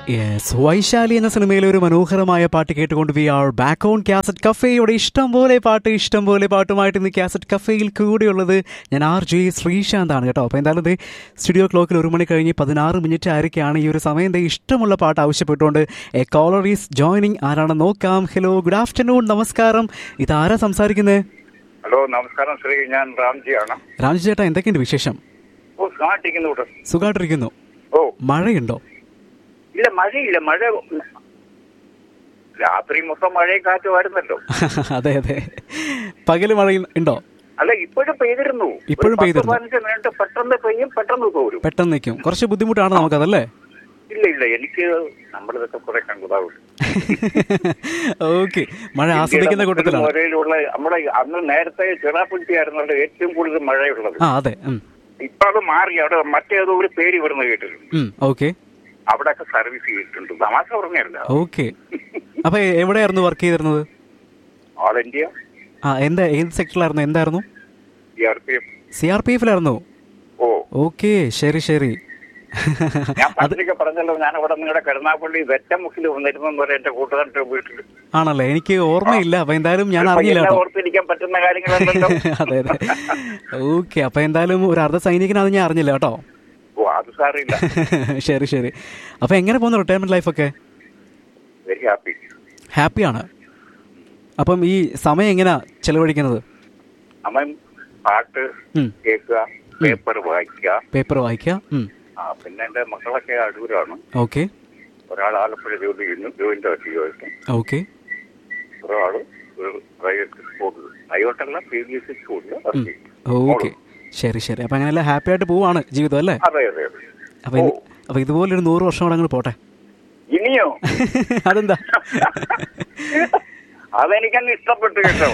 Yes Vaishali എന്ന സിനിമയിലെ ഒരു മനോഹരമായ പാട്ട് കേട്ടുകൊണ്ട് we are back on cassette കഫേയുടെ ഇഷ്ടം പോലെ പാട്ട് ഇഷ്ടം പോലെ പാട്ടുമായിട്ട് ഇന്ന് കാസറ്റ് കഫേയിൽ കൂടെയുള്ളത് ഞാൻ ആർ ജെ ശ്രീശാന്ത് ആണ് കേട്ടോ അപ്പോൾ എന്തായാലും ദേ സ്റ്റുഡിയോ ക്ലോക്കിൽ ഒരു മണി കഴിഞ്ഞ് പതിനാറ് മിനിറ്റ് ആയിരിക്കുകയാണ് ഈ ഒരു സമയം ദേ ഇഷ്ടമുള്ള പാട്ട് ആവശ്യപ്പെട്ടുകൊണ്ട് എ കോളർ ഈസ് ജോയിനിങ് ആരാണെന്ന് നോക്കാം ഹലോ ഗുഡ് ആഫ്റ്റർനൂൺ നമസ്കാരം ഇതാരാ സംസാരിക്കുന്നത് ഹലോ നമസ്കാരം ശ്രീ ഞാൻ രാംജിയാണ് രാജു ചേട്ടാ എന്തൊക്കെയുണ്ട് വിശേഷം ഓ കാട്ടിക്കുന്നു കൂട്ടർ സുഖമായിട്ടിരിക്കുന്നു ഓ മഴയുണ്ടോ ഇല്ല മഴയില്ല മഴ രാത്രി മൊത്തം മഴയും കാറ്റും ആയിരുന്നല്ലോ അതെ അതെ പകല് മഴ ഉണ്ടോ അല്ല ഇപ്പോഴും പെയ്തിരുന്നു ഒരു ഇപ്പോഴും പത്ത് പെയ്തിരുന്നു. പതിനഞ്ച് മിനിറ്റ് പെട്ടെന്ന് പെയ്യും പെട്ടെന്ന് തോരും പെട്ടെന്ന് നിൽക്കും കുറച്ച് ബുദ്ധിമുട്ടാണ് നമുക്കതല്ലേ ഇല്ല ഇല്ല എനിക്ക് നമ്മളിതൊക്കെ കുറെ കണ്ടുതാവും ഓക്കെ മഴ ആസ്വദിക്കുന്ന കൂട്ടത്തിലാണ് മുരയിലുള്ള നമ്മുടെ അന്ന് നേരത്തെ ചിറാപ്പുഞ്ചിയായിരുന്നല്ലോ ഏറ്റവും കൂടുതൽ മഴയുള്ളത് ആ അതെ ഇപ്പൊ അത് മാറി അവിടെ മറ്റേതോ ഒരു പേര് വരുന്ന കേട്ടിരുന്നു ഓക്കെ അവിടെയൊക്കെ സർവീസ് ചെയ്തിട്ടുണ്ട് തമാശ പറഞ്ഞല്ല ഓക്കെ അപ്പൊ എ- എവിടെയായിരുന്നു വർക്ക് ചെയ്തിരുന്നത് ഓൾ ഇന്ത്യ ആ എന്താ ഏത് സെക്ടറിലായിരുന്നു എന്തായിരുന്നു C R P F C R P എഫിലായിരുന്നു ഓ ഓക്കെ ശരി ശരി ഞാൻ പണ്ടൊക്കെ പറഞ്ഞല്ലോ ഞാൻ അവിടെ നിങ്ങളുടെ കരുനാപ്പള്ളി വെറ്റമുക്കിൽ വന്നിരുന്നെന്ന് പറയാം എന്റെ കൂട്ടുകാരുടെ വീട്ടിൽ ആണല്ലേ എനിക്ക് ഓർമ്മയില്ല അപ്പൊ എന്തായാലും ഞാൻ ഇപ്പൊ അറിഞ്ഞില്ല എല്ലാം കേട്ടോ ഓർത്തിരിക്കാൻ പറ്റുന്ന കാര്യങ്ങളല്ലല്ലോ അതെ അതെ ഓക്കെ അപ്പൊ എന്തായാലും ഒരു അർദ്ധ സൈനികനാണെന്ന് ഞാൻ അറിഞ്ഞില്ല കേട്ടോ ഓ അത് സാറില്ല ശരി ശരി അപ്പൊ എങ്ങനെ പോകുന്നു റിട്ടയർമെന്റ് ലൈഫൊക്കെ വെരി ഹാപ്പി ഹാപ്പിയാണ് അപ്പം ഈ സമയം എങ്ങനെയാ ചെലവഴിക്കുന്നത് അമ്മ പാട്ട് ഉം. കേൾക്കുക പേപ്പർ വായിക്കുക പേപ്പർ വായിക്കുക ആ പിന്നെ എന്റെ മക്കളൊക്കെ അടൂരാണ് ഓക്കെ ഒരാൾ ആലപ്പുഴ ജോലി ചെയ്യുന്നു ജോയിന്റ് ആയിട്ട് ഓക്കെ ഒരാള് ഒരു പ്രൈവറ്റ് സ്കൂളിൽ പ്രൈവറ്റല്ല പി ബി എസ് സ്കൂളിൽ വർക്ക് ചെയ്യും. ഓക്കെ ശരി ശരി അപ്പൊ അങ്ങനെയല്ല ഹാപ്പി ആയിട്ട് പോവാണ് ജീവിതം അല്ലേ അതെ അതെ അതെ അപ്പൊ ഇത് അപ്പൊ ഇതുപോലൊരു നൂറ് വർഷം കൂടെ അങ്ങോട്ട് പോട്ടെ ഇനിയോ അതെന്താ അതെനിക്കങ്ങ് ഇഷ്ടപ്പെട്ടു കേട്ടോ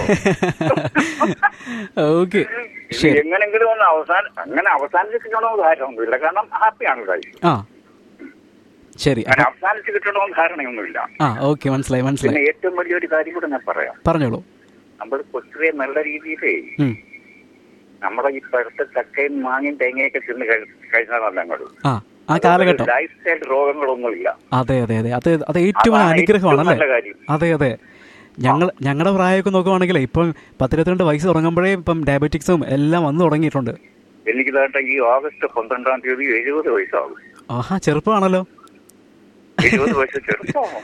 ഓക്കെ ശരി എങ്ങനെങ്കിലും ഒന്ന് അവസാനം അങ്ങനെ അവസാനിച്ച് കിട്ടണമെന്ന് ധാരണയൊന്നുമില്ല കാരണം ഹാപ്പിയാണ് കാര്യം ആ ശരി അങ്ങനെ അപ്പൊ അവസാനിച്ച് കിട്ടണമെന്ന് ധാരണയൊന്നുമില്ല ആ ഓക്കെ മനസ്സിലായി പിന്നെ മനസ്സിലായി ഏറ്റവും വലിയൊരു കാര്യം കൂടെ ഞാൻ പറയാം പറഞ്ഞോളൂ നമ്മൾ കൊച്ചിലെ നല്ല രീതിയിലേ ഉം. നമ്മുടെ ഈ പഴുത്ത ചക്കയും മാങ്ങയും തേങ്ങയൊക്കെ തിന്ന് കഴി- കഴിഞ്ഞാൽ അങ്ങോട്ട് ആ ആ കാലഘട്ടം ലൈഫ് സ്റ്റൈൽ രോഗങ്ങളൊന്നുമില്ല അതെ അതെ അതെ അത് അത് ഏറ്റവും അതാണ് അനുഗ്രഹമാണ് ഏറ്റവും നല്ല അല്ലേ കാര്യം. അതെ അതെ ഞങ്ങൾ ഞങ്ങളുടെ പ്രായമൊക്കെ നോക്കുവാണെങ്കിൽ ഇപ്പം പത്തിരുപത്തിരണ്ട് വയസ്സ് തുടങ്ങുമ്പോഴേ ഇപ്പം ഡയബറ്റിക്സും എല്ലാം വന്നു തുടങ്ങിയിട്ടുണ്ട് എനിക്ക് ഇതായിട്ട് ഈ ഓഗസ്റ്റ് പന്ത്രണ്ടാം തീയതി എഴുപത് വയസ്സാകും ആഹാ ചെറുപ്പമാണല്ലോ എഴുപത് വയസ്സ് ചെറുപ്പമാണോ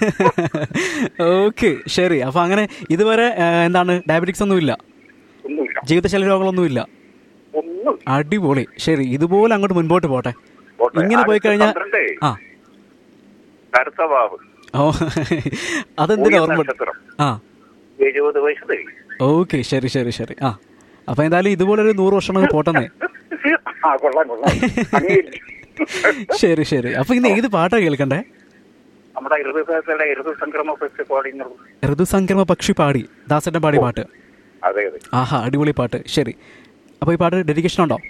ഓക്കെ ശരി അപ്പൊ അങ്ങനെ ഇതുവരെ ആ, എന്താണ് ഡയബറ്റിക്സ് ഒന്നും ഇല്ല ഒന്നുമില്ല ജീവിതശൈലി രോഗങ്ങളൊന്നും ഇല്ല ഒന്നും അടിപൊളി ശരി ഇതുപോലെ അങ്ങോട്ട് മുൻപോട്ട് പോട്ടെ പോട്ടെ. ഇങ്ങനെ പോയി അടുത്ത കഴിഞ്ഞാൽ പന്ത്രണ്ടേ, ആ കറുത്ത വാവ് ഓ അതെന്തിനാ പൂയ ഓർമ്മ നക്ഷത്രം ആ എഴുപത് വയസ്സ് തികയും. ഓക്കെ ശരി ശരി ശരി ആ അപ്പൊ എന്തായാലും ഇതുപോലെ ഒരു നൂറ് വർഷം അങ്ങ് പോട്ടെന്നേ ആ കൊള്ളാം കൊള്ളാം അംഗീകരിച്ചു. ശരി ശരി അപ്പൊ ഇന്ന് ഏത് പാട്ടാ കേൾക്കണ്ടേ നമ്മുടെ ഇരുപത് ഇരുപത് സംക്രമ ഫെസ്റ്റ് പാടിയുന്നത് ഋതുസംക്രമ പക്ഷി പാടി ദാസന്റെ പാടി പാട്ട് അതെ അതെ ആഹാ അടിപൊളി പാട്ട് ശരി അപ്പൊ ഈ പാട്ട് ഡെഡിക്കേഷൻ ഉണ്ടോ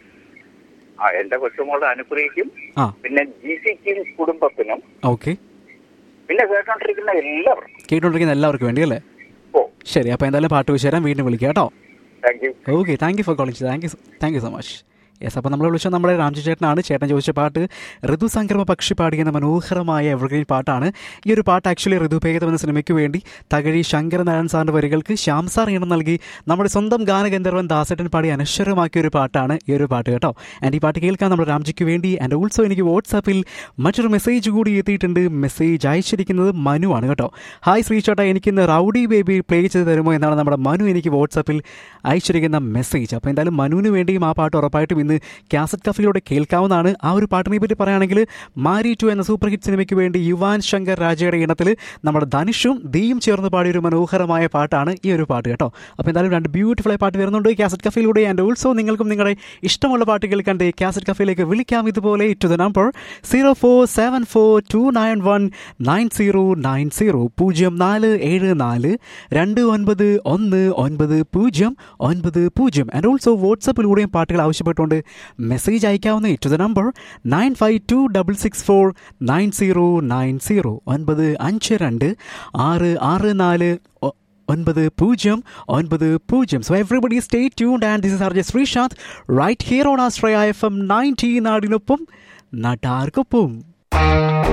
ആ എന്റെ കൊച്ചുമോളെ അനുഗ്രഹിക്കും ആ പിന്നെ ജി സിക്കും കുടുംബത്തിനും ഓക്കെ പിന്നെ കേട്ടോണ്ടിരിക്കുന്ന എല്ലാവർക്കും കേട്ടുകൊണ്ടിരിക്കുന്ന എല്ലാവർക്കും വേണ്ടി അല്ലേ ഓ ശരി അപ്പൊ എന്തായാലും പാട്ട് വെച്ച് തരാം വീണ്ടും വിളിക്കാം കേട്ടോ thank you okay thank you for calling thank you thank you so much yes അപ്പോൾ നമ്മൾ വിളിച്ച നമ്മുടെ രാംജി ചേട്ടനാണ് ചേട്ടൻ ചോദിച്ച പാട്ട് ഋതു സംക്രമ പക്ഷി പാടിയെന്ന മനോഹരമായ എവർഗ്രീൻ പാട്ടാണ് ഈ ഒരു പാട്ട് ആക്ച്വലി ഋതുഭേദം എന്ന സിനിമയ്ക്ക് വേണ്ടി തകഴി ശങ്കരനാരായൺ സാറിൻ്റെ വരികൾക്ക് ശ്യാം സാർ ഈണം നൽകി നമ്മുടെ സ്വന്തം ഗാനഗന്ധർവൻ ദാസേട്ടൻ പാടി അനശ്വരമാക്കിയ ഒരു പാട്ടാണ് ഈ ഒരു പാട്ട് കേട്ടോ ആൻഡ് ഈ പാട്ട് കേൾക്കാൻ നമ്മുടെ രാംജിക്ക് വേണ്ടി ആൻഡ് ഓൾസോ എനിക്ക് വാട്സാപ്പിൽ മറ്റൊരു മെസ്സേജ് കൂടി എത്തിയിട്ടുണ്ട് മെസ്സേജ് അയച്ചിരിക്കുന്നത് മനു ആണ് കേട്ടോ ഹായ് ശ്രീചോട്ട എനിക്കിന്ന് റൗഡി ബേബി പ്ലേ ചെയ്ത് തരുമോ എന്നാണ് നമ്മുടെ മനു എനിക്ക് വാട്സാപ്പിൽ അയച്ചിരിക്കുന്ന മെസ്സേജ് അപ്പോൾ എന്തായാലും മനുവിന് വേണ്ടിയും ആ പാട്ട് ഉറപ്പായിട്ടും ഇന്ന് കാസറ്റ് കഫയിലൂടെ കേൾക്കാവുന്നതാണ് ആ ഒരു പാട്ടിനെ പറ്റി പറയുകയാണെങ്കിൽ മാരി ടു എന്ന സൂപ്പർ ഹിറ്റ് സിനിമയ്ക്ക് വേണ്ടി യുവാൻ ശങ്കർ രാജയുടെ ഇണത്തിൽ നമ്മുടെ ധനുഷും ദിയും ചേർന്ന് പാടിയ ഒരു മനോഹരമായ പാട്ടാണ് ഈ ഒരു പാട്ട് കേട്ടോ അപ്പോൾ എന്തായാലും രണ്ട് ബ്യൂട്ടിഫുൾ ആയ പാട്ട് വരുന്നുണ്ട് കാസറ്റ് കഫയിലൂടെ ആൻഡ് ഓൾസോ നിങ്ങൾക്കും നിങ്ങളുടെ ഇഷ്ടമുള്ള പാട്ട് കേൾക്കാൻ ദേ കാസറ്റ് കഫയിലേക്ക് വിളിക്കാം ഇതുപോലെ to the number zero four seven four two nine one nine zero nine zero പൂജ്യം നാല് ഏഴ് നാല് രണ്ട് ഒൻപത് ഒന്ന് ഒൻപത് പൂജ്യം ഒൻപത് പൂജ്യം ആൻഡ് ഓൾസോ വാട്സപ്പിലൂടെയും പാട്ടുകൾ ആവശ്യപ്പെട്ടുകൊണ്ട് മെസ്സേജ് അയക്കാവുന്ന to the number nine five two double six four nine zero nine zero ഒൻപത് അഞ്ച് രണ്ട് ആറ് ആറ് നാല് ഒ- ഒൻപത് പൂജ്യം ഒൻപത് പൂജ്യം so everybody stay tuned and this is R J Sreesanth right here on Astraya F M ninety നാടിനൊപ്പം നാട്ടാർക്കൊപ്പം